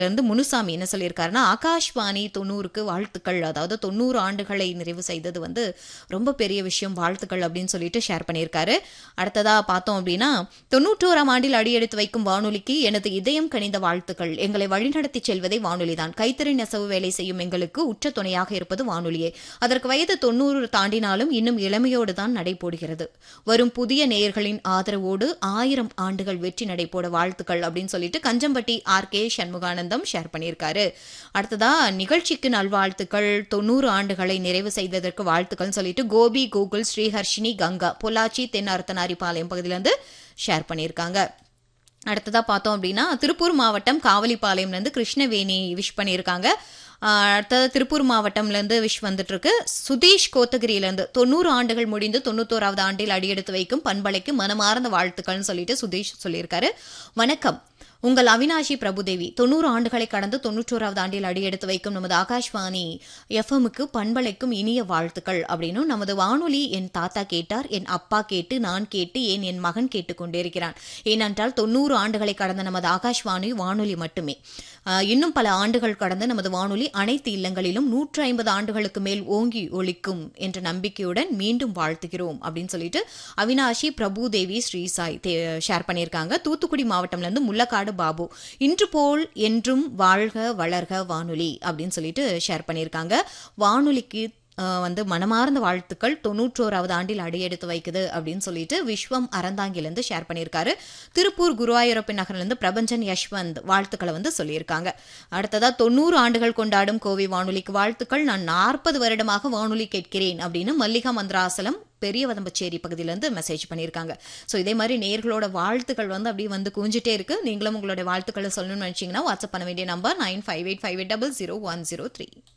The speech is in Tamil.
இருந்து முனுசாமி என்ன சொல்லியிருக்காருன்னா ஆகாஷ்வாணி தொண்ணூறுக்கு வாழ்த்துக்கள் அதாவது தொண்ணூறு ஆண்டுகளை நிறைவு செய்தது வந்து ரொம்ப பெரிய விஷயம் வாழ்த்துக்கள் அப்படின்னு சொல்லிட்டு ஷேர் பண்ணியிருக்காரு அடுத்ததா பார்த்தோம் அப்படின்னா தொண்ணூற்றோராம் ஆண்டில் அடியெடுத்து வைக்கும் வானொலிக்கு எனது இதயம் கனிந்த வாழ்த்துக்கள் எங்களை வழிநடத்தி செல்வதே வானொலிதான் கைத்தறி நெசவு வேலை செய்யும் எங்களுக்கு உற்ற துணையாக இருப்பது வானொலியே அதற்கு வயது தொண்ணூறு தாண்டினாலும் இன்னும் இளமையோடு தான் நடைபோடுகிறது வரும் புதிய நேயர்களின் ஆதரவோடு ஆயிரம் ஆண்டுகள் வெற்றி நடைபோட வாழ்த்துக்கள் அப்படின்னு சொல்லிட்டு Kanjampatti R K Shanmuganandam share பண்ணியிருக்காரு அடுத்ததா நிகழ்ச்சிக்கு நல்வாழ்த்துக்கள் தொண்ணூறு ஆண்டுகளை நிறைவு செய்ததற்கு வாழ்த்துக்கள் சொல்லிட்டு கோபி கூகுள் ஸ்ரீஹர்ஷினி கங்கா பொள்ளாச்சி தென் அர்த்தநாரிபாளையம் பகுதியிலேருந்து ஷேர் பண்ணியிருக்காங்க அடுத்ததா பார்த்தோம் அப்படின்னா திருப்பூர் மாவட்டம் காவலிப்பாளையம்லேருந்து கிருஷ்ணவேணி விஷ் பண்ணியிருக்காங்க ஆஹ் அடுத்தது திருப்பூர் மாவட்டம்லேருந்து விஷ் வந்துட்டு இருக்கு சுதீஷ் கோத்தகிரியிலேருந்து தொண்ணூறு ஆண்டுகள் முடிந்து தொண்ணூத்தோராவது ஆண்டில் அடியெடுத்து வைக்கும் பண்பலைக்கு மனமார்ந்த வாழ்த்துக்கள்னு சொல்லிட்டு சுதீஷ் சொல்லியிருக்காரு வணக்கம் உங்கள் அவினாஷி பிரபுதேவி தொண்ணூறு ஆண்டுகளை கடந்து தொண்ணூற்றோராவது ஆண்டில் அடியெடுத்து வைக்கும் நமது ஆகாஷ்வாணி எஃப்எம்முக்கு பண்பலைக்கும் இனிய வாழ்த்துக்கள் அப்படின்னும் நமது வானொலி என் தாத்தா கேட்டார் என் அப்பா கேட்டு நான் கேட்டு ஏன் என் மகன் கேட்டுக்கொண்டிருக்கிறான் ஏனென்றால் தொண்ணூறு ஆண்டுகளை கடந்த நமது ஆகாஷ்வாணி வானொலி மட்டுமே ஆஹ் இன்னும் பல ஆண்டுகள் கடந்து நமது வானொலி அனைத்து இல்லங்களிலும் நூற்று ஐம்பது ஆண்டுகளுக்கு மேல் ஓங்கி ஒழிக்கும் என்ற நம்பிக்கையுடன் மீண்டும் வாழ்த்துகிறோம் அப்படின்னு சொல்லிட்டு அவினாஷி பிரபுதேவி ஸ்ரீசாய் ஷேர் பண்ணியிருக்காங்க தூத்துக்குடி மாவட்டம்ல இருந்து முள்ளக்காடு பாபு இன்று போல் என்றும் வாழ்க வளர்க வானொலி அப்படின்னு சொல்லிட்டு ஷேர் பண்ணியிருக்காங்க வானொலிக்கு ஆஹ் வந்து மனமார்ந்த வாழ்த்துக்கள் தொண்ணூற்றோராவது ஆண்டில் அடியெடுத்து வைக்குது அப்படின்னு சொல்லிட்டு விஸ்வம் அறந்தாங்கிலேருந்து ஷேர் பண்ணியிருக்காரு திருப்பூர் குருவாயூரப்பன் நகர்லேருந்து பிரபஞ்சன் யஷ்வந்த் வாழ்த்துக்களை வந்து சொல்லியிருக்காங்க அடுத்ததா தொண்ணூறு ஆண்டுகள் கொண்டாடும் கோவை வானொலிக்கு வாழ்த்துக்கள் நான் நாற்பது வருடமாக வானொலி கேட்கிறேன் அப்படின்னு மல்லிகா மந்திராசலம் பெரிய வதம்பச்சேரி பகுதியிலேருந்து மெசேஜ் பண்ணியிருக்காங்க ஸோ இதே மாதிரி நேர்களோட வாழ்த்துக்கள் வந்து அப்படியே வந்து குவிஞ்சிட்டே இருக்கு நீங்களும் உங்களோட வாழ்த்துக்களை சொல்லணும்னு நினச்சிங்கன்னா வாட்ஸ்அப் பண்ண வேண்டிய number nine five eight five eight double zero one zero three